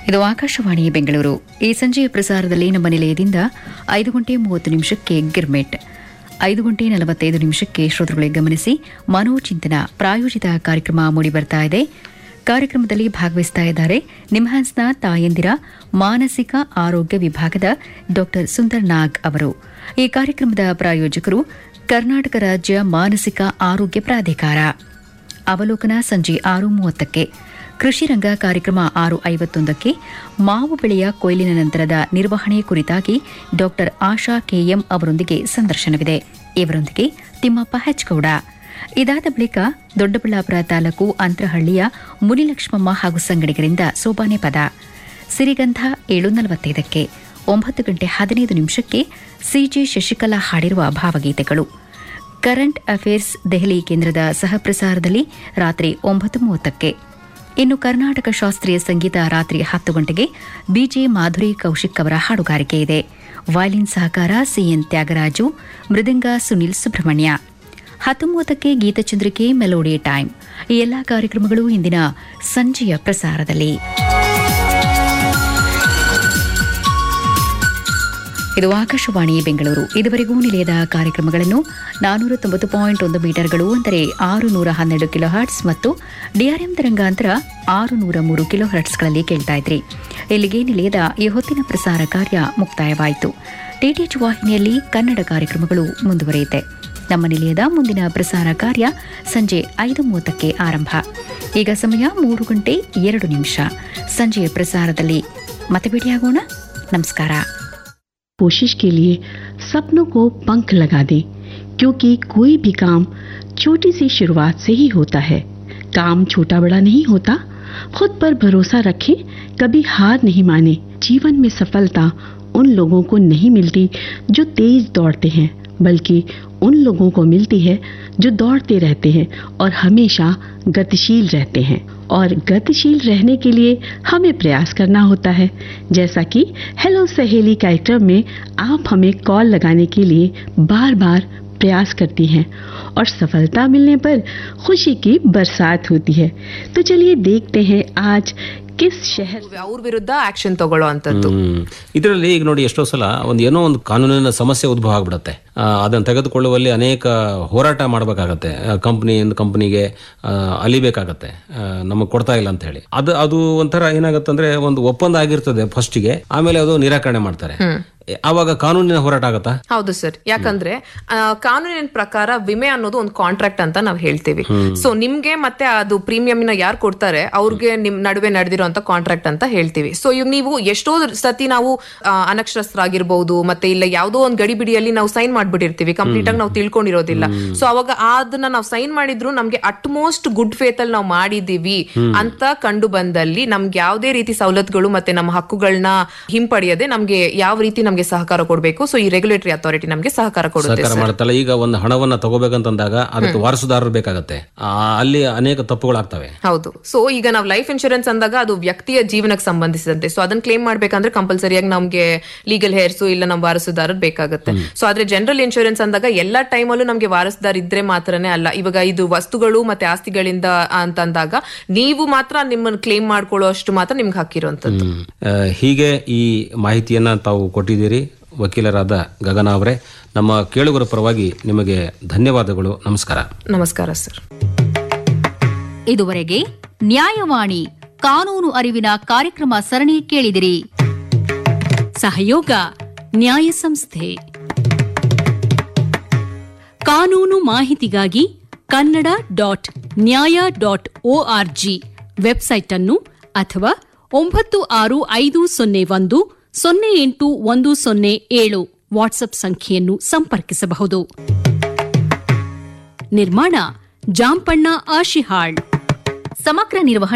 ಇದು ಆಕಾಶವಾಣಿ ಬೆಂಗಳೂರು ಈ ಸಂಜೆಯ ಪ್ರಸಾರದಲ್ಲಿ ನಮ್ಮ ನಿಲಯದಿಂದ ಐದು ಗಂಟೆ ಮೂವತ್ತು ನಿಮಿಷಕ್ಕೆ ಗಿರ್ಮೆಟ್ ಐದು ಗಂಟೆ ನಲವತ್ತೈದು ನಿಮಿಷಕ್ಕೆ ಶ್ರೋತೃಗಳಿಗೆ ಗಮನಿಸಿ ಮನೋಚಿಂತನ ಪ್ರಾಯೋಜಿತ ಕಾರ್ಯಕ್ರಮ ಮೂಡಿಬರ್ತಾ ಇದೆ ಕಾರ್ಯಕ್ರಮದಲ್ಲಿ ಭಾಗವಹಿಸ್ತಾ ಇದ್ದಾರೆ ನಿಮ್ಹಾನ್ಸ್ನ ತಾಯಂದಿರ ಮಾನಸಿಕ ಆರೋಗ್ಯ ವಿಭಾಗದ ಡಾ ಸುಂದರ್ ನಾಗ್ ಅವರು ಈ ಕಾರ್ಯಕ್ರಮದ ಪ್ರಾಯೋಜಕರು ಕರ್ನಾಟಕ ರಾಜ್ಯ ಮಾನಸಿಕ ಆರೋಗ್ಯ ಪ್ರಾಧಿಕಾರ ಅವಲೋಕನ ಸಂಜೆ ಆರು ಮೂವತ್ತಕ್ಕೆ ಕೃಷಿ ರಂಗ ಕಾರ್ಯಕ್ರಮ ಆರು ಐವತ್ತೊಂದಕ್ಕೆ ಮಾವು ಬೆಳೆಯ ಕೊಯ್ಲಿನ ನಂತರದ ನಿರ್ವಹಣೆ ಕುರಿತಾಗಿ ಡಾಕ್ಟರ್ ಆಶಾ ಕೆಎಂ ಅವರೊಂದಿಗೆ ಸಂದರ್ಶನವಿದೆ ಇವರೊಂದಿಗೆ ತಿಮ್ಮಪ್ಪ ಹೆಚ್ಗೌಡ ಇದಾದ ಬಳಿಕ ದೊಡ್ಡಬಳ್ಳಾಪುರ ತಾಲೂಕು ಅಂತರಹಳ್ಳಿಯ ಮುನಿಲಕ್ಷ್ಮಮ್ಮ ಹಾಗೂ ಸಂಗಡಿಗರಿಂದ ಸೋಬಾನೆ ಪದ ಸಿರಿಗಂಧ ಏಳು ನಲವತ್ತೈದಕ್ಕೆ ಒಂಬತ್ತು ಗಂಟೆ ಹದಿನೈದು ನಿಮಿಷಕ್ಕೆ ಸಿಜೆ ಶಶಿಕಲಾ ಹಾಡಿರುವ ಭಾವಗೀತೆಗಳು ಕರೆಂಟ್ ಅಫೇರ್ಸ್ ದೆಹಲಿ ಕೇಂದ್ರದ ಸಹಪ್ರಸಾರದಲ್ಲಿ ರಾತ್ರಿ ಒಂಬತ್ತು ಮೂವತ್ತಕ್ಕೆ ಇನ್ನು ಕರ್ನಾಟಕ ಶಾಸ್ತ್ರೀಯ ಸಂಗೀತ ರಾತ್ರಿ ಹತ್ತು ಗಂಟೆಗೆ ಬಿಜೆ ಮಾಧುರಿ ಕೌಶಿಕ್ ಅವರ ಹಾಡುಗಾರಿಕೆ ಇದೆ ವಯಲಿನ್ ಸಹಕಾರ ಸಿಎನ್ ತ್ಯಾಗರಾಜು ಮೃದಂಗ ಸುನಿಲ್ ಸುಬ್ರಹ್ಮಣ್ಯ ಹತ್ತೊಂಬತ್ತಕ್ಕೆ ಗೀತಚಂದ್ರಿಕೆ ಮೆಲೋಡಿ ಟೈಮ್ ಈ ಎಲ್ಲಾ ಕಾರ್ಯಕ್ರಮಗಳು ಇಂದಿನ ಸಂಜೆಯ ಪ್ರಸಾರದಲ್ಲಿ ಇದು ಆಕಾಶವಾಣಿ ಬೆಂಗಳೂರು ಇದುವರೆಗೂ ನಿಲಯದ ಕಾರ್ಯಕ್ರಮಗಳನ್ನು ನಾನೂರ ತೊಂಬತ್ತು ಪಾಯಿಂಟ್ ಒಂದು ಮೀಟರ್ಗಳು ಅಂದರೆ ಆರು ನೂರ ಹನ್ನೆರಡು ಕಿಲೋ ಹರ್ಟ್ಸ್ ಮತ್ತು ಡಿಆರ್ಎಂ ತರಂಗಾಂತರ ಆರು ನೂರ ಮೂರು ಕಿಲೋ ಹರ್ಟ್ಸ್ಗಳಲ್ಲಿ ಕೇಳ್ತಾ ಇದ್ರಿ ಇಲ್ಲಿಗೆ ನಿಲಯದ ಈ ಹೊತ್ತಿನ ಪ್ರಸಾರ ಕಾರ್ಯ ಮುಕ್ತಾಯವಾಯಿತು ಟಿಟಿಎಚ್ ವಾಹಿನಿಯಲ್ಲಿ ಕನ್ನಡ ಕಾರ್ಯಕ್ರಮಗಳು ಮುಂದುವರಿಯುತ್ತೆ ನಮ್ಮ ನಿಲಯದ ಮುಂದಿನ ಪ್ರಸಾರ ಕಾರ್ಯ ಸಂಜೆ ಐದು ಮೂವತ್ತಕ್ಕೆ ಆರಂಭ ಈಗ ಸಮಯ ಮೂರು ಗಂಟೆ ಎರಡು ನಿಮಿಷ ಸಂಜೆಯ ಪ್ರಸಾರದಲ್ಲಿ ಮತ್ತೆ ಭೇಟಿಯಾಗೋಣ ನಮಸ್ಕಾರ कोशिश के लिए सपनों को पंख लगा दें क्योंकि कोई भी काम छोटी सी शुरुआत से ही होता है काम छोटा बड़ा नहीं होता खुद पर भरोसा रखें कभी हार नहीं माने जीवन में सफलता उन लोगों को नहीं मिलती जो तेज दौड़ते हैं बल्कि उन लोगों को मिलती है जो दौड़ते रहते हैं और हमेशा गतिशील रहते हैं और गतिशील रहने के लिए हमें प्रयास करना होता है जैसा कि हेलो सहेली कार्यक्रम में आप हमें कॉल लगाने के लिए बार बार प्रयास करती हैं और सफलता मिलने पर खुशी की बरसात होती है तो चलिए देखते हैं आज किस शहर ಅವ್ರ ವಿರುದ್ಧ ಆಕ್ಷನ್ ತಗೊಳ್ಳೋ ಅಂತದ್ದು ಹ್ಮ್ ಇದರಲ್ಲಿ ಈಗ ನೋಡಿ ಎಷ್ಟೋ ಸಲ ಒಂದು ಏನೋ ಒಂದು ಕಾನೂನಿನ ಸಮಸ್ಯೆ ಉದ್ಭವ ಆಗ್ಬಿಡುತ್ತೆ ಆ, ಅದನ್ನ ತೆಗೆದುಕೊಳ್ಳುವಲ್ಲಿ ಅನೇಕ ಹೋರಾಟ ಮಾಡಬೇಕಾಗತ್ತೆ ಕಂಪ್ನಿಯಿಂದ ಕಂಪ್ನಿಗೆ ಅಲಿಬೇಕಾಗತ್ತೆ ನಮಗೆ ಕೊಡ್ತಾ ಇಲ್ಲ ಅಂತ ಹೇಳಿ ಅದು ಅದು ಒಂಥರ ಏನಾಗುತ್ತೆ ಅಂದ್ರೆ ಒಂದು ಒಪ್ಪಂದ ಆಗಿರ್ತದೆ ಫಸ್ಟಿಗೆ ಆಮೇಲೆ ಅದು ನಿರಾಕರಣೆ ಮಾಡ್ತಾರೆ ಆವಾಗ ಕಾನೂನಿನ ಹೋರಾಟ ಆಗತ್ತಾ ಹೌದು ಸರ್ ಯಾಕಂದ್ರೆ ಆ, ಕಾನೂನಿನ ಪ್ರಕಾರ ವಿಮೆ ಅನ್ನೋದು ಒಂದು ಕಾಂಟ್ರಾಕ್ಟ್ ಅಂತ ನಾವು ಹೇಳ್ತೀವಿ ಸೊ ನಿಮ್ಗೆ ಮತ್ತೆ ಅದು ಪ್ರೀಮಿಯಂ ನ ಯಾರು ಕೊಡ್ತಾರೆ ಅವ್ರಿಗೆ ನಿಮ್ ನಡುವೆ ನಡೆದಿರುವಂತ ಕಾಂಟ್ರಾಕ್ಟ್ ಅಂತ ಹೇಳ್ತೀವಿ ಸೊ ಇವಾಗ ನೀವು ಎಷ್ಟೋ ಸತಿ ನಾವು ಆ, ಅನಕ್ಷರಸ್ಥರಾಗಿರ್ಬಹುದು ಮತ್ತೆ ಇಲ್ಲ ಯಾವ್ದೋ ಒಂದು ಗಡಿಬಿಡಿಯಲ್ಲಿ ನಾವು ಸೈನ್ ಮಾಡ್ಬಿಟ್ಟಿರ್ತೀವಿ ಕಂಪ್ಲೀಟ್ ಆಗಿ ನಾವು ತಿಳ್ಕೊಂಡಿರೋದಿಲ್ಲ ಸೊ ಅವಾಗ ಅದನ್ನ ನಾವು ಸೈನ್ ಮಾಡಿದ್ರು ನಮ್ಗೆ ಅಟ್ಮೋಸ್ಟ್ ಗುಡ್ ಫೇತ್ ಅಲ್ಲಿ ನಾವು ಮಾಡಿದೀವಿ ಅಂತ ಕಂಡು ಬಂದಲ್ಲಿ ನಮ್ಗೆ ಯಾವ್ದೇ ರೀತಿ ಸವಲತ್ತುಗಳು ಮತ್ತೆ ನಮ್ಮ ಹಕ್ಕುಗಳನ್ನ ಹಿಂಪಡೆಯದೆ ನಮ್ಗೆ ಯಾವ ರೀತಿ ನಮ್ಗೆ ಸಹಕಾರ ಕೊಡಬೇಕು ಸೊ ಈ ರೆಗ್ಯುಲೇಟರಿ ಅಥಾರಿಟಿ ನಮ್ಗೆ ಸಹಕಾರ ಕೊಡುತ್ತೆ ಸರ್ಕಾರ ಮಾಡುತ್ತಲ್ಲ ಈಗ ಒಂದು ಹಣವನ್ನ ತಗೋಬೇಕಂತಂದಾಗ ಅದಕ್ಕೆ ವಾರಸುದಾರರು ಬೇಕಾಗತ್ತೆ ಆ, ಅಲ್ಲಿ ಅನೇಕ ತಪ್ಪುಗಳಾಗ್ತವೆ ಹೌದು ಸೊ ಈಗ ನಾವು ಲೈಫ್ ಇನ್ಶೂರೆನ್ಸ್ ಅಂದಾಗ ಅದು ವ್ಯಕ್ತಿಯ ಜೀವನಕ್ಕೆ ಸಂಬಂಧಿಸಿದಂತೆ ಸೊ ಅದನ್ನ ಕ್ಲೇಮ್ ಮಾಡ್ಬೇಕಂದ್ರೆ ಕಂಪಲ್ಸರಿಯಾಗಿ ನಮ್ಗೆ ಲೀಗಲ್ ಹೇರ್ಸು ಇಲ್ಲ ನಮ್ಮ ವಾರಸುದಾರರು ಬೇಕಾಗುತ್ತೆ ಸೊ ಆದ್ರೆ ಜನರಲ್ ಇನ್ಶೂರೆನ್ಸ್ ಅಂದಾಗ ಎಲ್ಲಾ ಟೈಮಲ್ಲೂ ನಮ್ಗೆ ವಾರಸುದಾರ ಇದ್ರೆ ಮಾತ್ರನೇ ಅಲ್ಲ ಇವಾಗ ಇದು ವಸ್ತುಗಳು ಮತ್ತೆ ಆಸ್ತಿಗಳಿಂದ ಅಂತಂದಾಗ ನೀವು ಮಾತ್ರ ನಿಮ್ಮನ್ನ ಕ್ಲೇಮ್ ಮಾಡ್ಕೊಳ್ಳೋ ಅಷ್ಟು ಮಾತ್ರ ನಿಮ್ಗೆ ಹಾಕಿರುವಂತದ್ದು ಹ್ಮ್. ಆ, ಹೀಗೆ ಈ ಮಾಹಿತಿಯನ್ನ ತಾವು ಕೊಟ್ಟಿದ್ದೀರಿ ವಕೀಲರಾದ ಗಗನ ಅವರೇ ನಮ್ಮ ಕೇಳುಗರ ಪರವಾಗಿ ನಿಮಗೆ ಧನ್ಯವಾದಗಳು ನಮಸ್ಕಾರ ನಮಸ್ಕಾರ ಸರ್ ಇದುವರೆಗೆ ನ್ಯಾಯವಾಣಿ ಕಾನೂನು ಅರಿವಿನ ಕಾರ್ಯಕ್ರಮ ಸರಣಿ ಕೇಳಿದಿರಿ ಸಹಯೋಗ ನ್ಯಾಯ ಸಂಸ್ಥೆ ಕಾನೂನು ಮಾಹಿತಿಗಾಗಿ Kannada dot Nyaya dot ORG website ಅನ್ನು ಅಥವಾ ಒಂಬತ್ತು ಆರು ಐದು ಸೊನ್ನೆ ಒಂದು ಸೊನ್ನೆ ಎಂಟು ಒಂದು ಸೊನ್ನೆ ಏಳು ವಾಟ್ಸ್ಆಪ್ ಸಂಖ್ಯೆಯನ್ನು ಸಂಪರ್ಕಿಸಬಹುದು ನಿರ್ಮಾಣ ಜಾಂಪಣ್ಣ ಆಶಿಹಾಳ್ ಸಮಗ್ರ ನಿರ್ವಹಣೆ